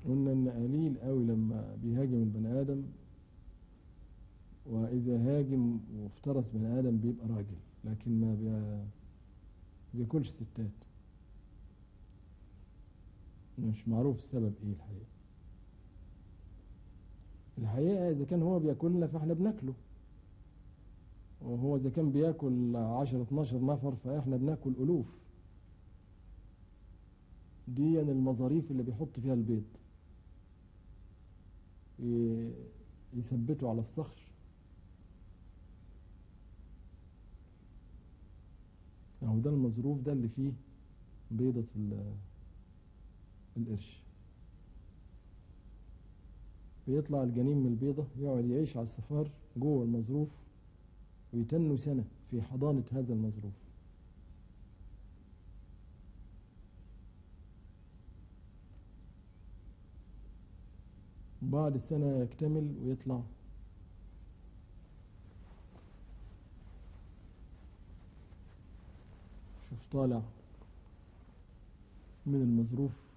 قلنا ان قليل قوي لما بيهاجم البني ادم واذا هاجم وافترس بني ادم بيبقى راجل لكن ما بي- بياكلش ستات مش معروف السبب ايه الحقيقة الحقيقة اذا كان هو بياكلنا فاحنا بناكله وهو اذا كان بياكل 10 12 نفر فاحنا بناكل الوف دي المظاريف اللي بيحط فيها البيض ي- يثبته على الصخر اهو ده المظروف ده اللي فيه بيضة ال- القرش بيطلع الجنين من البيضة يقعد يعيش على الصفار جوه المظروف ويتنوا سنة في حضانة هذا المظروف بعد السنة يكتمل ويطلع شوف طالع من المظروف